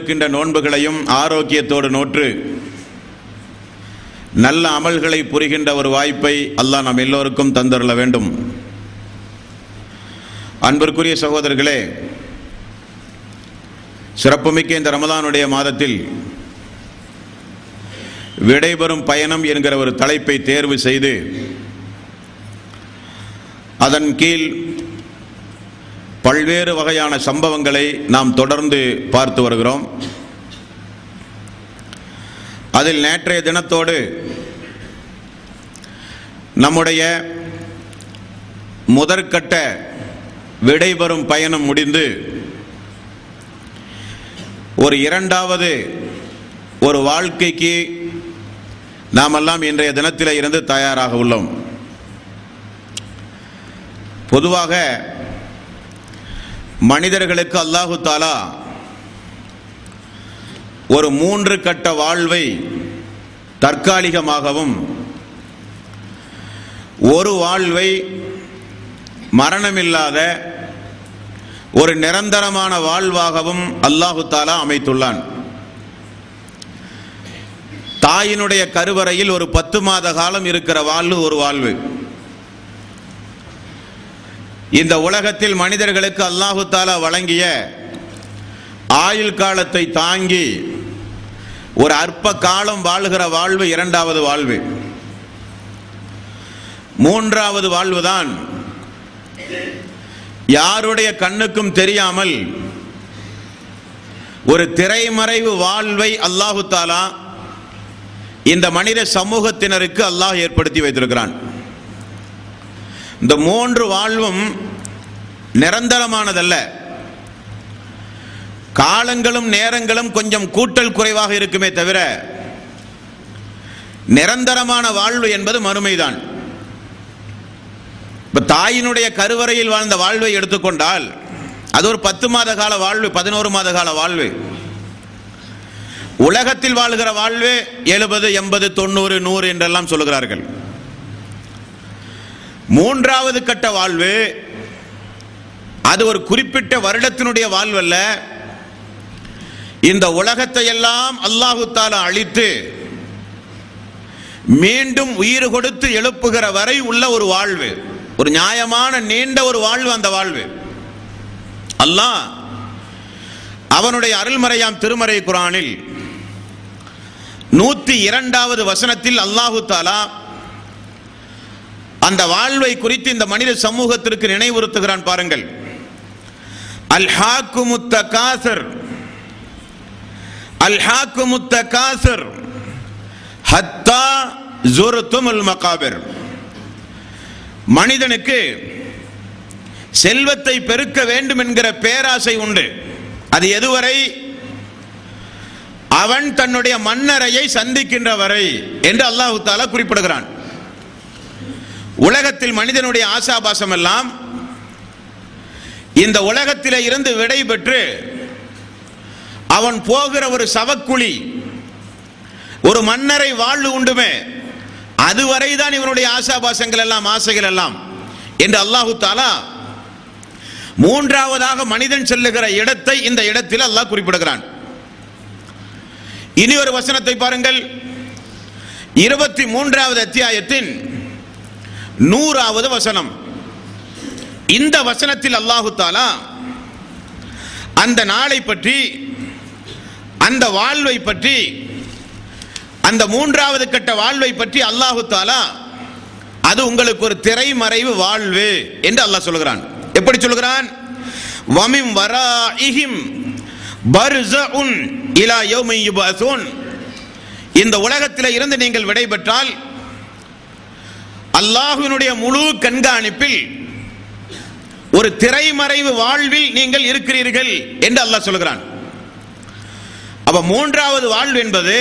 இருக்கின்ற நோன்புகளையும் ஆரோக்கியத்தோடு நோற்று நல்ல அமல்களை புரிகின்ற ஒரு வாய்ப்பை அல்லாஹ் நம் எல்லோருக்கும் தந்தருள வேண்டும் அன்பிற்குரிய சகோதரர்களே சிறப்புமிக்க இந்த ரமதானுடைய மாதத்தில் விடைபெறும் பயணம் என்கிற ஒரு தலைப்பை தேர்வு செய்து அதன் கீழ் பல்வேறு வகையான சம்பவங்களை நாம் தொடர்ந்து பார்த்து வருகிறோம் அதில் நேற்றைய தினத்தோடு நம்முடைய முதற்கட்ட விடைபெறும் பயணம் முடிந்து ஒரு இரண்டாவது ஒரு வாழ்க்கைக்கு நாமெல்லாம் இன்றைய தினத்தில் இருந்து தயாராக உள்ளோம் பொதுவாக மனிதர்களுக்கு அல்லாஹு தாலா ஒரு மூன்று கட்ட வாழ்வை தற்காலிகமாகவும் ஒரு வாழ்வை மரணமில்லாத ஒரு நிரந்தரமான வாழ்வாகவும் அல்லாஹு தாலா அமைத்துள்ளான் தாயினுடைய கருவறையில் ஒரு பத்து மாத காலம் இருக்கிற வாழ்வு ஒரு வாழ்வு இந்த உலகத்தில் மனிதர்களுக்கு அல்லாஹு தாலா வழங்கிய ஆயுள் காலத்தை தாங்கி ஒரு அற்ப காலம் வாழ்கிற வாழ்வு இரண்டாவது வாழ்வு மூன்றாவது வாழ்வுதான் யாருடைய கண்ணுக்கும் தெரியாமல் ஒரு திரைமறைவு வாழ்வை அல்லாஹு தாலா இந்த மனித சமூகத்தினருக்கு அல்லாஹ் ஏற்படுத்தி வைத்திருக்கிறான் இந்த மூன்று வாழ்வும் நிரந்தரமானதல்ல காலங்களும் நேரங்களும் கொஞ்சம் கூட்டல் குறைவாக இருக்குமே தவிர நிரந்தரமான வாழ்வு என்பது மறுமைதான் இப்ப தாயினுடைய கருவறையில் வாழ்ந்த வாழ்வை எடுத்துக்கொண்டால் அது ஒரு பத்து மாத கால வாழ்வு பதினோரு மாத கால வாழ்வு உலகத்தில் வாழ்கிற வாழ்வு எழுபது எண்பது தொண்ணூறு நூறு என்றெல்லாம் சொல்லுகிறார்கள் மூன்றாவது கட்ட வாழ்வு அது ஒரு குறிப்பிட்ட வருடத்தினுடைய வாழ்வல்ல இந்த உலகத்தை எல்லாம் அல்லாஹு தாலா அழித்து மீண்டும் உயிர் கொடுத்து எழுப்புகிற வரை உள்ள ஒரு வாழ்வு ஒரு நியாயமான நீண்ட ஒரு வாழ்வு அந்த வாழ்வு அல்லாஹ் அவனுடைய அருள்மறையாம் திருமறை குரானில் நூத்தி இரண்டாவது வசனத்தில் அல்லாஹு தாலா அந்த வாழ்வை குறித்து இந்த மனித சமூகத்திற்கு நினைவுறுத்துகிறான் பாருங்கள் அல் ஹாக்குமுத்த காசர் அல் ஹாக்குமுத்த காசர் ஹத்தா ஜுருத்துமுல் மகாபிர் மனிதனுக்கு செல்வத்தை பெருக்க வேண்டும் என்கிற பேராசை உண்டு அது எதுவரை அவன் தன்னுடைய மன்னரையை சந்திக்கின்ற வரை என்று அல்லாஹு தாலா குறிப்பிடுகிறான் உலகத்தில் மனிதனுடைய ஆசாபாசம் எல்லாம் இந்த உலகத்திலே இருந்து விடை பெற்று அவன் போகிற ஒரு சவக்குழி ஒரு மன்னரை வாழ்வு உண்டுமே அதுவரைதான் இவனுடைய ஆசாபாசங்கள் எல்லாம் ஆசைகள் எல்லாம் என்று அல்லாஹு தாலா மூன்றாவதாக மனிதன் செல்லுகிற இடத்தை இந்த இடத்தில் அல்லாஹ் குறிப்பிடுகிறான் இனி ஒரு வசனத்தை பாருங்கள் இருபத்தி மூன்றாவது அத்தியாயத்தின் நூறாவது வசனம் இந்த வசனத்தில் அல்லாஹு தாலா அந்த நாளை பற்றி அந்த வாழ்வை பற்றி அந்த மூன்றாவது கட்ட வாழ்வை பற்றி அல்லாஹு தாலா அது உங்களுக்கு ஒரு திரைமறைவு வாழ்வு என்று அல்லாஹ் சொல்கிறான் எப்படி சொல்கிறான் வமிம் வராஇஹிம் பர்ஸஉன் இலா யௌமி யுபஸூன் இந்த உலகத்தில் இருந்து நீங்கள் விடைபெற்றால் அல்லாஹ்வினுடைய முழு கண்காணிப்பில் ஒரு திரைமறைவு வாழ்வில் நீங்கள் இருக்கிறீர்கள் என்று அல்லாஹ் சொல்கிறான் அப்ப மூன்றாவது வாழ்வு என்பது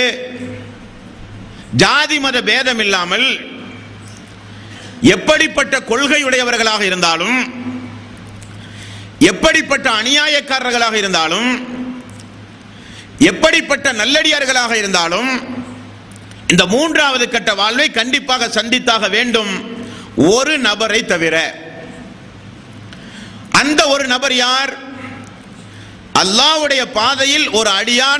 ஜாதி மத பேதம் இல்லாமல் எப்படிப்பட்ட கொள்கையுடையவர்களாக இருந்தாலும் எப்படிப்பட்ட அநியாயக்காரர்களாக இருந்தாலும் எப்படிப்பட்ட நல்லடியார்களாக இருந்தாலும் இந்த மூன்றாவது கட்ட வாழ்வை கண்டிப்பாக சந்தித்தாக வேண்டும் ஒரு நபரை தவிர அந்த ஒரு நபர் யார் அல்லாஹ்வுடைய பாதையில் ஒரு அடியான்